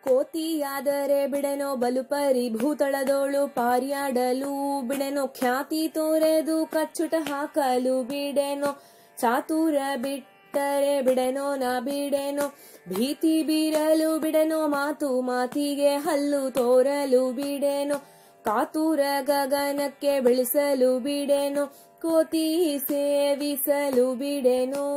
ಕೋತಿಯಾದರೆ ಬಿಡೆನೋ ಬಲು ಪರಿಭೂತಳದೋಳು ಪಾರ್ಯಾಡಲು ಬಿಡೆನೋ ಖ್ಯಾತಿ ತೋರೆದು ಕಚ್ಚುಟ ಹಾಕಲು ಬಿಡೆನೋ ಚಾತುರ ಬಿಟ್ಟರೆ ಬಿಡೆನೋ ನಾ ಬಿಡೆನೋ ಭೀತಿ ಬೀರಲು ಬಿಡೆನೋ ಮಾತು ಮಾತಿಗೆ ಹಲ್ಲು ತೋರಲು ಬಿಡೆನೋ ಕಾತುರ ಗಗನಕ್ಕೆ ಬೆಳೆಸಲು ಬಿಡೆನೋ ಕೋತಿ ಸೇವಿಸಲು ಬಿಡೆನೋ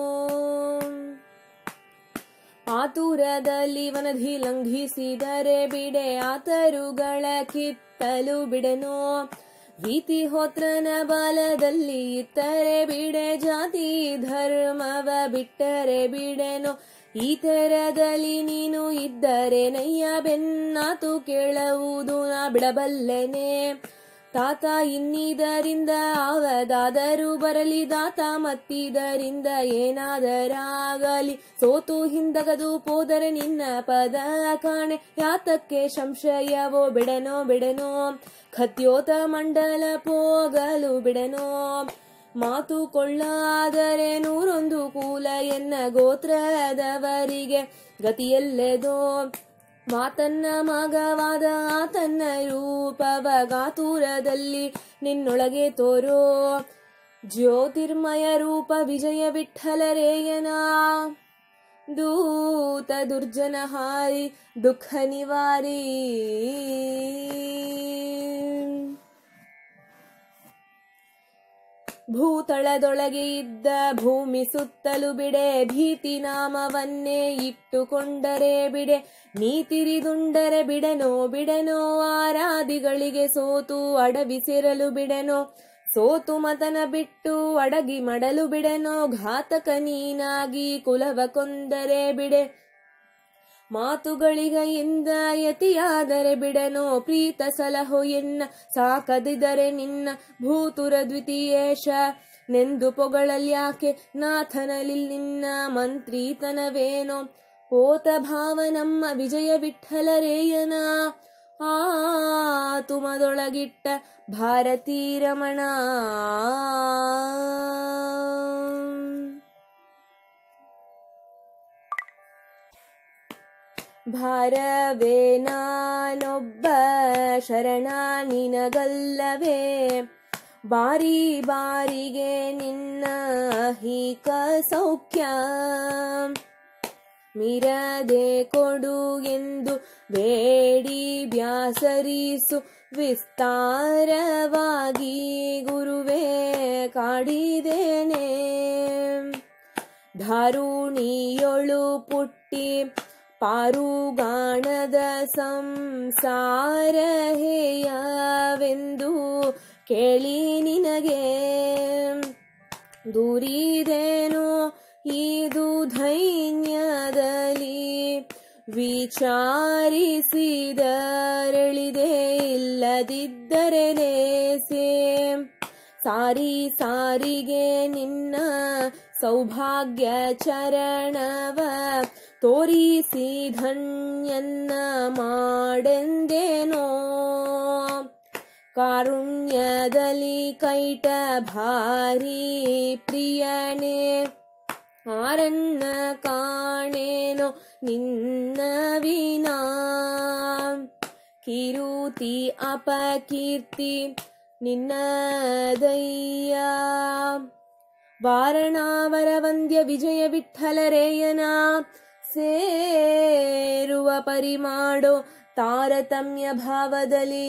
ಆತುರದಲ್ಲಿ ವನಧಿ ಲಂಘಿಸಿದರೆ ಬಿಡೆ ಆತರುಗಳ ಕಿತ್ತಲು ಬಿಡೆನೋ ಭೀತಿ ಹೋತ್ರನ ಬಾಲದಲ್ಲಿ ಇತ್ತರೆ ಬಿಡೆ ಜಾತಿ ಧರ್ಮವ ಬಿಟ್ಟರೆ ಬಿಡೆನೋ ಈ ತೆರದಲ್ಲಿ ನೀನು ಇದ್ದರೆ ನಯ್ಯ ಬೆನ್ನಾತು ಕೇಳುವುದು ನಾ ಬಿಡಬಲ್ಲೆನೆ ತಾತ ಇನ್ನಿದರಿಂದ ಅವದಾದರೂ ಬರಲಿ ದಾತ ಮತ್ತಿದರಿಂದ ಏನಾದರಾಗಲಿ ಸೋತು ಹಿಂದಗದು ಪೋದರೆ ನಿನ್ನ ಪದ ಕಾಣೆ ಯಾತಕ್ಕೆ ಸಂಶಯವೋ ಬಿಡನೋ ಬಿಡನೋ ಖದ್ಯೋತ ಮಂಡಲ ಪೋಗಲು ಬಿಡನೋ ಮಾತು ಕೊಳ್ಳಾದರೆ ನೂರೊಂದು ಕೂಲ ಎನ್ನ ಗೋತ್ರದವರಿಗೆ ಗತಿಯೆಲ್ಲೆದೋ ಮಾತನ್ನ ಮಗವಾದ ಆತನ್ನ ರೂಪವ ಗಾತುರದಲ್ಲಿ ನಿನ್ನೊಳಗೆ ತೋರೋ ಜ್ಯೋತಿರ್ಮಯ ರೂಪ ವಿಜಯ ವಿಠಲರೇಯನ ದೂತ ದುರ್ಜನ ಹಾರಿ ದುಃಖ ನಿವಾರಿ ಭೂತಳದೊಳಗೆ ಇದ್ದ ಭೂಮಿ ಸುತ್ತಲು ಬಿಡೆ ಭೀತಿ ನಾಮವನ್ನೇ ಇಟ್ಟುಕೊಂಡರೆ ಬಿಡೆ ನೀತಿರಿದುಂಡರೆ ಬಿಡನೋ ಬಿಡನೋ ಆರಾದಿಗಳಿಗೆ ಸೋತು ಅಡವಿ ಸೇರಲು ಬಿಡನೋ ಸೋತು ಮತನ ಬಿಟ್ಟು ಅಡಗಿ ಮಡಲು ಬಿಡನೋ ಘಾತಕ ನೀನಾಗಿ ಕುಲವ ಕೊಂದರೆ ಬಿಡೆ ಮಾತುಗಳಿಗ ಎಂದ ಯತಿಯಾದರೆ ಬಿಡನೋ ಪ್ರೀತ ಸಲಹೋ ಎನ್ನ ಸಾಕದಿದರೆ ನಿನ್ನ ಭೂತುರ ದ್ವಿತೀಯೇಶ ನೆಂದು ಪೊಗಳಲ್ಯಾಕೆ ನಾಥನಲ್ಲಿ ನಿನ್ನ ಮಂತ್ರಿತನವೇನೋ ಪೋತ ಭಾವ ನಮ್ಮ ವಿಜಯ ವಿಠಲರೇಯನ ಆ ತುಮದೊಳಗಿಟ್ಟ ಭಾರತೀ ರಮಣ ಭಾರವೇ ನಾನೊಬ್ಬ ಶರಣ ನಿನಗಲ್ಲವೇ ಬಾರಿ ಬಾರಿಗೆ ನಿನ್ನ ಹೀಕ ಸೌಖ್ಯ ಮಿರದೆ ಕೊಡು ಎಂದು ಬೇಡಿ ಬ್ಯಾಸರಿಸು ವಿಸ್ತಾರವಾಗಿ ಗುರುವೇ ಕಾಡಿದೇನೆ ಧಾರುಣಿಯೊಳು ಪುಟ್ಟಿ ಪಾರುಗಾಣದ ಸಂಸಾರ ಹೇಯವೆಂದು ಕೇಳಿ ನಿನಗೆ ದೂರಿದೇನೋ ಇದು ಧೈನ್ಯದಲ್ಲಿ ವಿಚಾರಿಸಿದರಳಿದೆ ಇಲ್ಲದಿದ್ದರೆ ಲೇಸೆ ಸಾರಿ ಸಾರಿಗೆ ನಿನ್ನ ಸೌಭಾಗ್ಯ ಚರಣವ ತೋರಿಸಿ ಧನ್ಯನ್ನ ಮಾಡೆಂದೇನೋ ಕಾರುಣ್ಯದಲ್ಲಿ ಕೈಟ ಭಾರಿ ಪ್ರಿಯನೇ ಆರನ್ನ ಕಾಣೇನೋ ನಿನ್ನ ವಿನಾ ಕಿರುತಿ ಅಪಕೀರ್ತಿ ನಿನ್ನದಯ್ಯ ವಾರಣಾವರ ವಂದ್ಯ ವಿಜಯ ವಿಠಲರೇಯನ ಸೇರುವ ಪರಿಮಾಡೋ ತಾರತಮ್ಯ ಭಾವದಲ್ಲಿ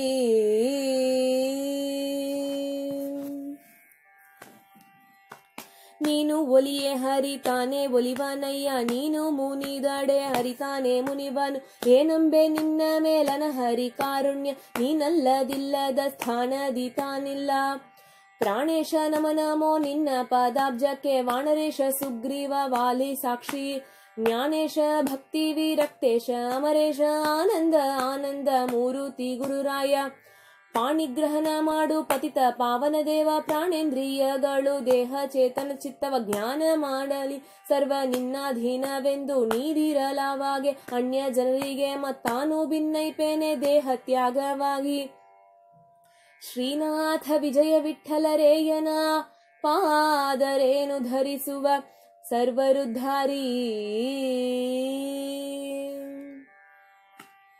ನೀನು ಒಲಿಯೇ ಹರಿತಾನೆ ಒಲಿವನಯ್ಯ ನೀನು ಮುನಿದಡೆ ಹರಿತಾನೆ ಮುನಿವನು ಏನಂಬೆ ನಿನ್ನ ಮೇಲನ ಹರಿ ಕಾರುಣ್ಯ ನೀನಲ್ಲದಿಲ್ಲದ ಸ್ಥಾನದಿ ತಾನಿಲ್ಲ ಪ್ರಾಣೇಶ ನಮ ನಮೋ ನಿನ್ನ ಪದಾಬ್ಜಕ್ಕೆ ವಾಣರೇಶ ಸುಗ್ರೀವ ವಾಲಿ ಸಾಕ್ಷಿ ಜ್ಞಾನೇಶ ಭಕ್ತಿ ವಿರಕ್ತೇಶ ಅಮರೇಶ ಆನಂದ ಆನಂದ ಮೂರುತಿ ಗುರುರಾಯ ಪಾಣಿಗ್ರಹಣ ಮಾಡು ಪತಿತ ಪಾವನ ದೇವ ಪ್ರಾಣೇಂದ್ರಿಯಗಳು ದೇಹ ಚೇತನ ಚಿತ್ತವ ಜ್ಞಾನ ಮಾಡಲಿ ಸರ್ವ ನಿನ್ನಾಧೀನವೆಂದು ನೀಡಿರಲಾವಾಗೆ ಅನ್ಯ ಜನರಿಗೆ ಮತ್ತಾನು ಭಿನ್ನೈಪೇನೆ ದೇಹ ತ್ಯಾಗವಾಗಿ ಶ್ರೀನಾಥ ವಿಜಯ ವಿಠಲರೇಯನ ಪಾದರೇನು ಧರಿಸುವ ಸರ್ವರುದ್ಧಾರಿ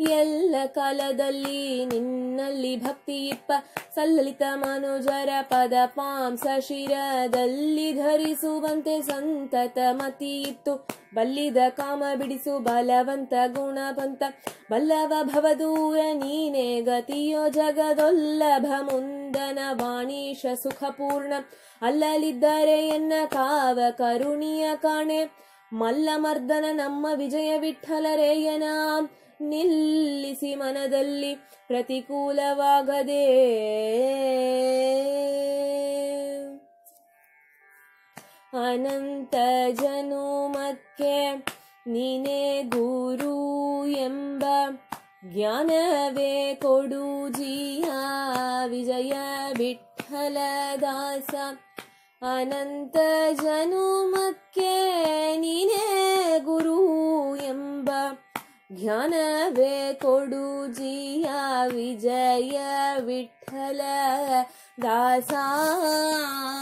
ಎಲ್ಲ ಕಾಲದಲ್ಲಿ ನಿನ್ನಲ್ಲಿ ಭಕ್ತಿ ಇಪ್ಪ ಸಲ್ಲಲಿತ ಮನುಜರ ಪದ ಪಾಂಸ ಶಿರದಲ್ಲಿ ಧರಿಸುವಂತೆ ಸಂತತ ಮತಿ ಇತ್ತು ಬಲ್ಲಿದ ಕಾಮ ಬಿಡಿಸು ಬಲವಂತ ಗುಣವಂತ ಬಲ್ಲವ ಭವದೂರ ನೀನೇ ಗತಿಯೋ ಜಗದೊಲ್ಲಭ ಮುಂದನ ವಾಣೀಶ ಸುಖಪೂರ್ಣ ಅಲ್ಲಲಿದ್ದರೆ ಎನ್ನ ಕಾವ ಕರುಣಿಯ ಕಾಣೆ ಮಲ್ಲಮರ್ದನ ನಮ್ಮ ವಿಜಯ ವಿಠಲರೇಯನ ನಿಲ್ಲಿಸಿ ಮನದಲ್ಲಿ ಪ್ರತಿಕೂಲವಾಗದೆ ಅನಂತ ಜನುಮಕ್ಕೆ ನೀನೇ ಗುರು ಎಂಬ ಜ್ಞಾನವೇ ಕೊಡು ಜಿಯ ವಿಜಯ ವಿಠಲದಾಸ ಅನಂತ ಜನುಮಕ್ಕೆ ನೀನೇ ಗುರು ಎಂಬ ಜ್ಞಾನವೇ ಕೊಡು ಜಿಯ ವಿಜಯ ವಿಠಲ ದಾಸ